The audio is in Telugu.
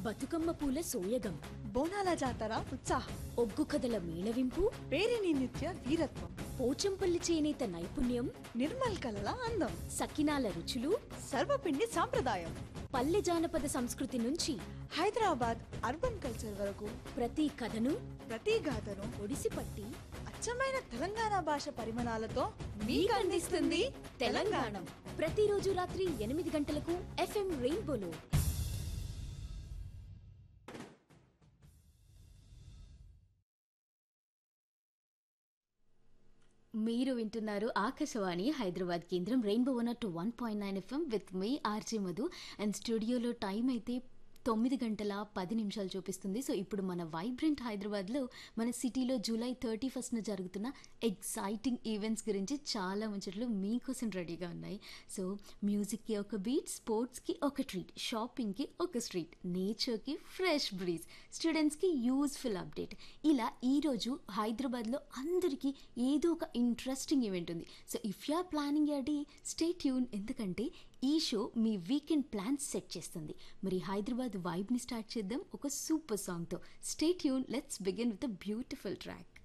బతుకమ్మ పూల సోయగం బోనాల జాతర ఉత్సాహం ఒగ్గు కథల మేళవింపు పేరిని నిత్య వీరత్వం పోచంపల్లి చేనేత నైపుణ్యం నిర్మల్ కలల అందం సకినాల రుచులు సర్వపిండి సాంప్రదాయం పల్లె జానపద సంస్కృతి నుంచి హైదరాబాద్ అర్బన్ కల్చర్ వరకు ప్రతి కథను ప్రతి గాథను ఒడిసిపట్టి అచ్చమైన తెలంగాణ భాష పరిమాణాలతో మీకు అందిస్తుంది తెలంగాణ ప్రతిరోజు రాత్రి ఎనిమిది గంటలకు ఎఫ్ఎం రెయిన్బోలో మీరు వింటున్నారు ఆకాశవాణి హైదరాబాద్ కేంద్రం rainbow one two one point nine FM with మీ ఆర్జే మధు అండ్ స్టూడియోలో టైం అయితే తొమ్మిది గంటల పది నిమిషాలు చూపిస్తుంది సో ఇప్పుడు మన వైబ్రెంట్ హైదరాబాద్లో మన సిటీలో జూలై థర్టీ ఫస్ట్న జరుగుతున్న ఎగ్జైటింగ్ ఈవెంట్స్ గురించి చాలా ముచ్చట్లు మీకోసం రెడీగా ఉన్నాయి సో మ్యూజిక్కి ఒక బీట్ స్పోర్ట్స్కి ఒక ట్రీట్ షాపింగ్కి ఒక స్ట్రీట్ నేచర్కి ఫ్రెష్ బ్రీజ్ స్టూడెంట్స్కి యూజ్ఫుల్ అప్డేట్ ఇలా ఈరోజు హైదరాబాద్లో అందరికీ ఏదో ఒక ఇంట్రెస్టింగ్ ఈవెంట్ ఉంది so if you are planning your day stay tune ఎందుకంటే ఈ షో మీ వీకెండ్ ప్లాన్స్ సెట్ చేస్తుంది మరి హైదరాబాద్ వైబ్ని స్టార్ట్ చేద్దాం ఒక సూపర్ సాంగ్తో stay tune let's begin with a beautiful track